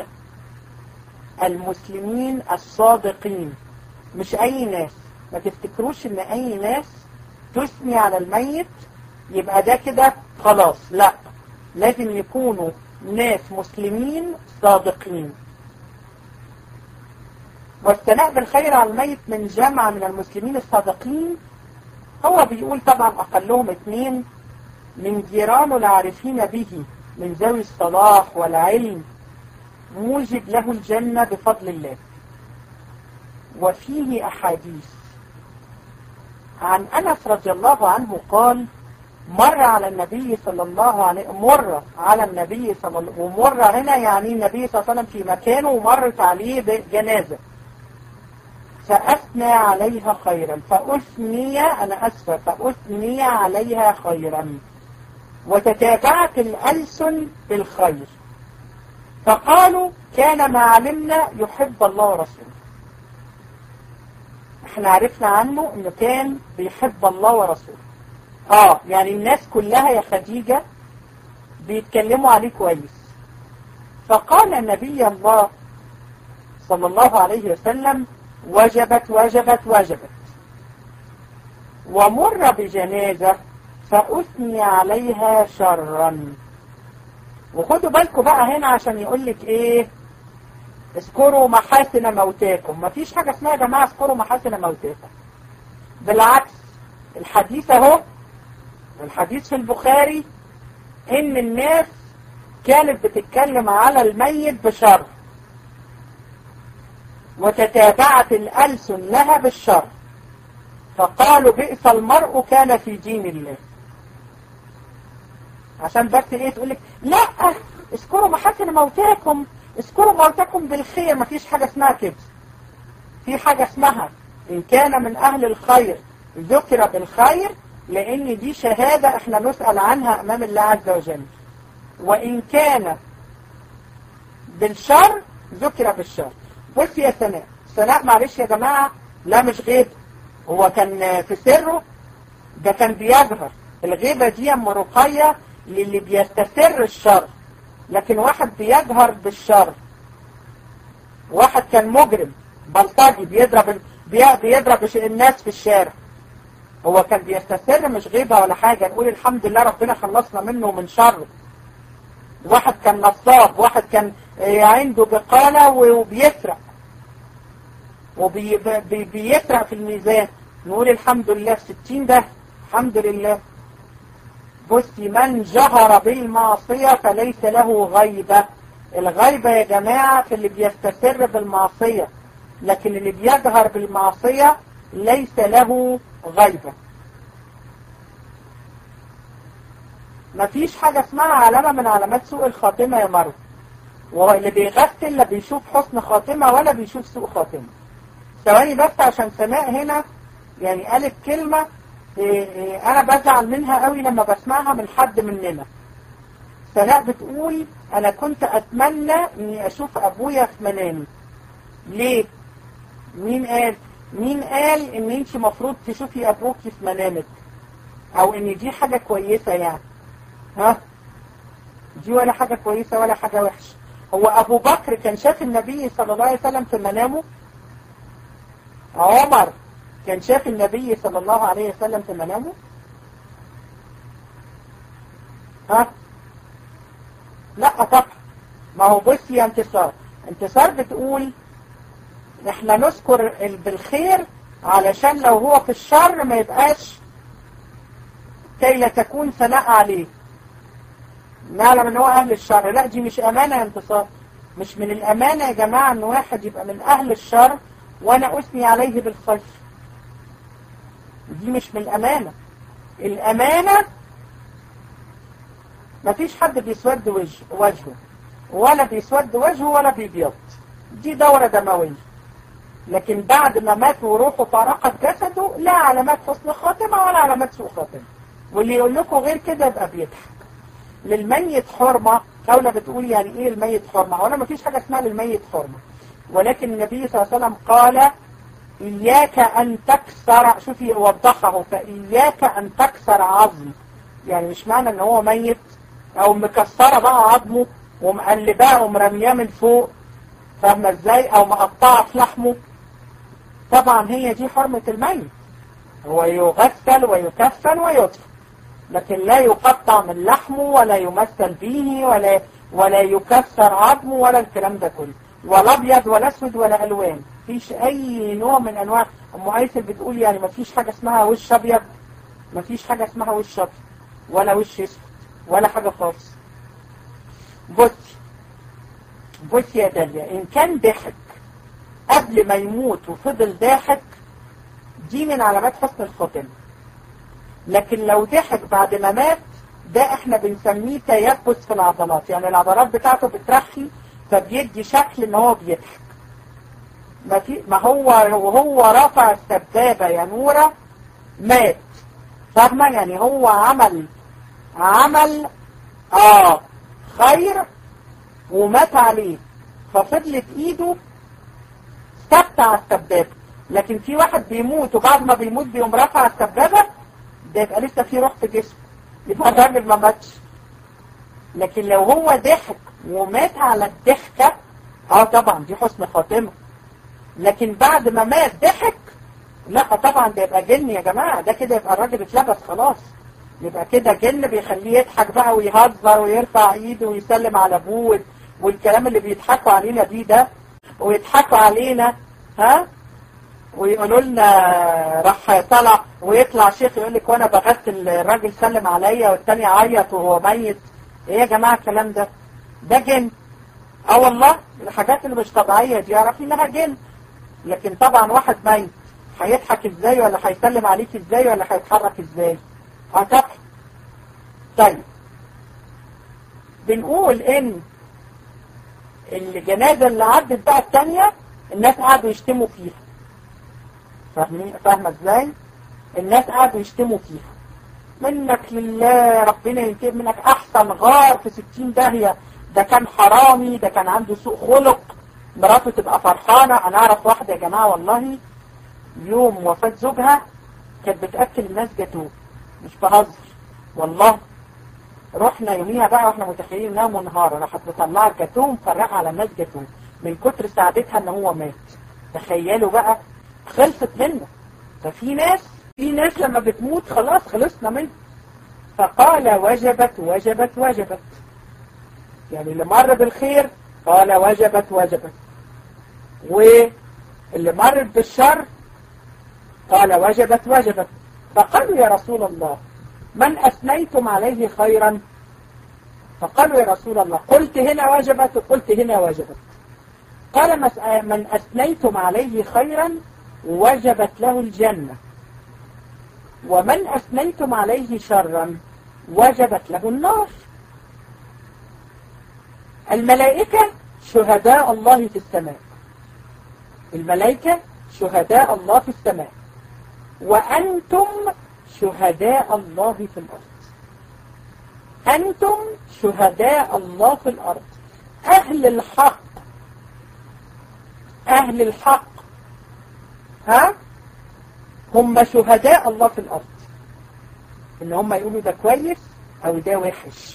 [SPEAKER 1] المسلمين الصادقين مش اي ناس ما تفتكروش ان اي ناس تثني على الميت يبقى ده كده خلاص لا لازم يكونوا ناس مسلمين صادقين والثناء بالخير على الميت من جمع من المسلمين الصادقين هو بيقول طبعا أقلهم اثنين من جيرانه العارفين به من ذوي الصلاح والعلم موجب له الجنة بفضل الله وفيه أحاديث عن أنس رضي الله عنه قال مر على النبي صلى الله عليه مر على النبي صلى الله ومر هنا يعني النبي صلى الله عليه وسلم في مكانه ومرت عليه بجنازة فأثنى عليها خيرا فأثني أنا أسفة فأثني عليها خيرا وتتابعت الألسن بالخير فقالوا كان ما علمنا يحب الله ورسوله احنا عرفنا عنه انه كان بيحب الله ورسوله اه يعني الناس كلها يا خديجة بيتكلموا عليه كويس فقال النبي الله صلى الله عليه وسلم وجبت وجبت وجبت ومر بجنازة فأثني عليها شرا وخدوا بالكم بقى هنا عشان يقول لك ايه اذكروا محاسن موتاكم مفيش حاجة اسمها يا جماعة اذكروا محاسن موتاكم بالعكس الحديث اهو الحديث في البخاري ان الناس كانت بتتكلم على الميت بشر وتتابعت الألسن لها بالشر فقالوا بئس المرء كان في دين الله عشان بس ايه تقول لك لا اذكروا محاسن موتاكم اذكروا موتاكم بالخير مفيش حاجة اسمها كده في حاجة اسمها ان كان من اهل الخير ذكر بالخير لان دي شهادة احنا نسأل عنها امام الله عز وجل وان كان بالشر ذكر بالشر بص يا سناء سناء معلش يا جماعة لا مش غيب هو كان في سره ده كان بيظهر الغيبة دي ام رقية للي بيستسر الشر لكن واحد بيجهر بالشر واحد كان مجرم بلطجي بيضرب بيضرب الناس في الشارع هو كان بيستسر مش غيبة ولا حاجة نقول الحمد لله ربنا خلصنا منه ومن شره واحد كان نصاب واحد كان عنده بقالة وبيسرق وبيسرق في الميزان نقول الحمد لله في ستين ده الحمد لله بصي من جهر بالمعصية فليس له غيبة الغيبة يا جماعة في اللي بيستسر بالمعصية لكن اللي بيجهر بالمعصية ليس له غيبة مفيش حاجة اسمها علامة من علامات سوء الخاتمة يا مرو واللي بيغسل لا بيشوف حسن خاتمة ولا بيشوف سوء خاتمة ثواني بس عشان سماء هنا يعني قالت كلمة إيه إيه انا بزعل منها قوي لما بسمعها من حد مننا سناء بتقول انا كنت اتمنى اني اشوف ابويا في منامي ليه مين قال مين قال ان انت مفروض تشوفي ابوكي في منامك او ان دي حاجة كويسة يعني ها دي ولا حاجة كويسة ولا حاجة وحشة هو ابو بكر كان شاف النبي صلى الله عليه وسلم في منامه عمر كان شاف النبي صلى الله عليه وسلم في منامه ها لا طبعا ما هو بصي يا انتصار انتصار بتقول احنا نذكر بالخير علشان لو هو في الشر ما يبقاش كي لا تكون ثناء عليه نعلم ان هو اهل الشر لا دي مش امانة يا انتصار مش من الامانة يا جماعة ان واحد يبقى من اهل الشر وانا اثني عليه بالخير دي مش من الامانة الامانة مفيش حد بيسود وجه وجهه ولا بيسود وجهه ولا بيبيض دي دورة دموية لكن بعد ما مات وروحه فارقت جسده لا علامات حسن خاتمة ولا علامات سوء خاتمة واللي يقول لكم غير كده يبقى بيضحك للميت حرمة قولة بتقول يعني ايه الميت حرمة ولا مفيش حاجة اسمها للميت حرمة ولكن النبي صلى الله عليه وسلم قال إياك أن تكسر شوفي وضحه فإياك أن تكسر عظم يعني مش معنى ان هو ميت او مكسرة بقى عظمه ومقلباه ومرمياه من فوق فاهمة ازاي او مقطعة في لحمه طبعا هي دي حرمة الميت هو يغسل ويكفن ويدفن لكن لا يقطع من لحمه ولا يمثل به ولا ولا يكسر عظمه ولا الكلام ده كله ولا ابيض ولا اسود ولا الوان مفيش اي نوع من انواع ام عيسى بتقول يعني مفيش حاجة اسمها وش ابيض مفيش حاجة اسمها وش ابيض ولا وش اسود ولا حاجة خالص بصي بصي يا داليا ان كان ضحك قبل ما يموت وفضل ضاحك دي من علامات حسن الخاتمة لكن لو ضحك بعد ما مات ده احنا بنسميه تيبس في العضلات يعني العضلات بتاعته بترخي فبيدي شكل ان هو بيضحك ما, في ما هو وهو رفع السبابة يا نورة مات فاهمة يعني هو عمل عمل اه خير ومات عليه ففضلت ايده ثابتة على السبابة لكن في واحد بيموت وبعد ما بيموت بيقوم رافع السبابة ده يبقى لسه في روح في جسمه يبقى الراجل ما ماتش لكن لو هو ضحك ومات على الضحكة اه طبعا دي حسن خاتمة لكن بعد ما مات ضحك لا طبعا ده يبقى جن يا جماعة ده كده يبقى الراجل اتلبس خلاص يبقى كده جن بيخليه يضحك بقى ويهزر ويرفع ايده ويسلم على ابوه والكلام اللي بيضحكوا علينا بيه ده ويضحكوا علينا ها ويقولوا لنا راح طلع ويطلع شيخ يقول لك وانا بغت الراجل سلم عليا والتاني عيط وهو ميت ايه يا جماعه الكلام ده ده جن اه والله الحاجات اللي مش طبيعيه دي اعرفي انها جن لكن طبعا واحد ميت هيضحك ازاي ولا هيسلم عليك ازاي ولا هيتحرك ازاي اه طبعا طيب بنقول ان الجنازة اللي عدت بقى الثانية الناس قعدوا يشتموا فيها فاهمين فاهمة ازاي الناس قعدوا يشتموا فيها منك لله ربنا ينتقم منك احسن غار في ستين داهية ده كان حرامي ده كان عنده سوء خلق مراته تبقى فرحانة انا اعرف واحدة يا جماعة والله يوم وفاة زوجها كانت بتأكل الناس جاتوه مش بهزر والله رحنا يوميها بقى واحنا متخيلين انها منهارة راحت مطلعة الجاتوه مفرقة على الناس جاتوه من كتر سعادتها ان هو مات تخيلوا بقى خلصت منه ففي ناس في ناس لما بتموت خلاص خلصنا منه فقال وجبت وجبت وجبت يعني اللي مر بالخير قال وجبت وجبت واللي مر بالشر قال وجبت وجبت فقالوا يا رسول الله من أثنيتم عليه خيرا فقالوا يا رسول الله قلت هنا وجبت وقلت هنا وجبت قال من أثنيتم عليه خيرا وجبت له الجنة ومن أثنيتم عليه شرا وجبت له النار الملائكة شهداء الله في السماء الملائكة شهداء الله في السماء وأنتم شهداء الله في الأرض أنتم شهداء الله في الأرض أهل الحق أهل الحق ها هم شهداء الله في الأرض إن هم يقولوا ده كويس أو ده وحش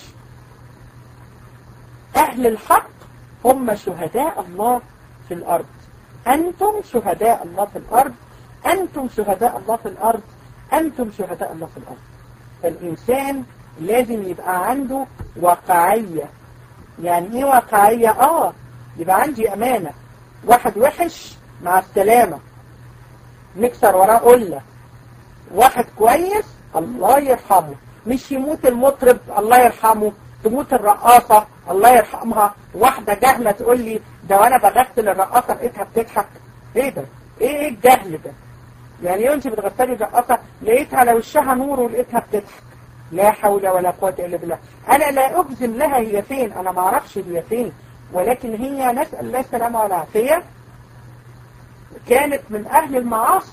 [SPEAKER 1] أهل الحق هم شهداء الله في الأرض أنتم شهداء الله في الأرض أنتم شهداء الله في الأرض أنتم شهداء الله في الأرض فالإنسان لازم يبقى عنده واقعية يعني إيه واقعية؟ آه يبقى عندي أمانة واحد وحش مع السلامة نكسر وراه قلة واحد كويس الله يرحمه مش يموت المطرب الله يرحمه تموت الرقاصة الله يرحمها واحدة جهلة تقول لي ده وانا بغسل الرقاصة لقيتها بتضحك ايه ده ايه الجهل ده يعني انت بتغسلي الرقاصة لقيتها على وشها نور ولقيتها بتضحك لا حول ولا قوة الا بالله انا لا اجزم لها هي فين انا ما اعرفش هي فين ولكن هي نسأل الله السلامة والعافية كانت من اهل المعاصي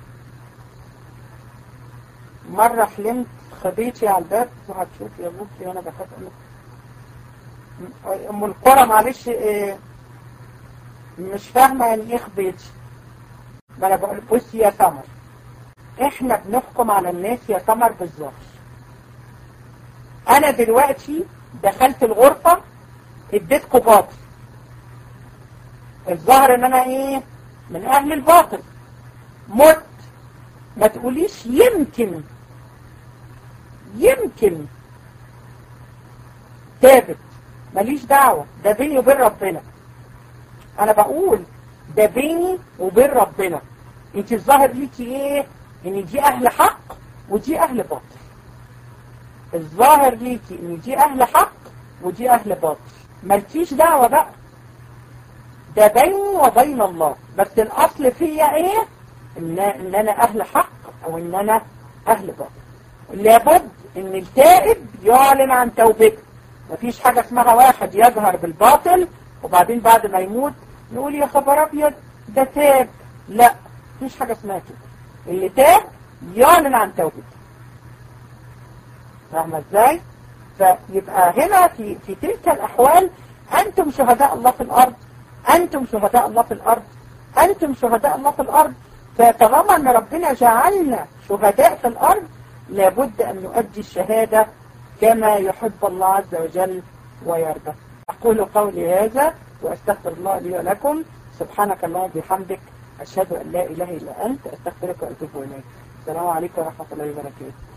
[SPEAKER 1] مرة حلمت خبيتي على الباب وهتشوفي يا بوكي وانا بخاف ام القرى معلش إيه مش فاهمة يعني ايه خبيتي ما انا بقول بصي يا سمر احنا بنحكم على الناس يا سمر بالظبط انا دلوقتي دخلت الغرفة اديتكم باطل الظاهر ان انا ايه من اهل الباطل مت ما تقوليش يمكن يمكن ثابت ماليش دعوة ده بيني وبين ربنا انا بقول ده بيني وبين ربنا انت الظاهر ليكي ايه ان دي اهل حق ودي اهل باطل الظاهر ليكي ان دي اهل حق ودي اهل باطل مالكيش دعوة بقى ده بيني وبين الله بس الاصل فيا ايه ان, إن انا اهل حق او ان انا اهل باطل لابد ان التائب يعلن عن توبته مفيش حاجة اسمها واحد يظهر بالباطل وبعدين بعد ما يموت نقول يا خبر ابيض ده تاب لا مفيش حاجة اسمها كده اللي تاب يعلن عن توبته فاهمة ازاي فيبقى هنا في, في تلك الاحوال انتم شهداء الله في الارض انتم شهداء الله في الارض انتم شهداء الله في الارض فطالما ان ربنا جعلنا شهداء في الارض لابد ان نؤدي الشهادة كما يحب الله عز وجل ويرضى أقول قولي هذا وأستغفر الله لي ولكم سبحانك اللهم وبحمدك أشهد أن لا إله إلا أنت أستغفرك وأتوب إليك السلام عليكم ورحمة الله وبركاته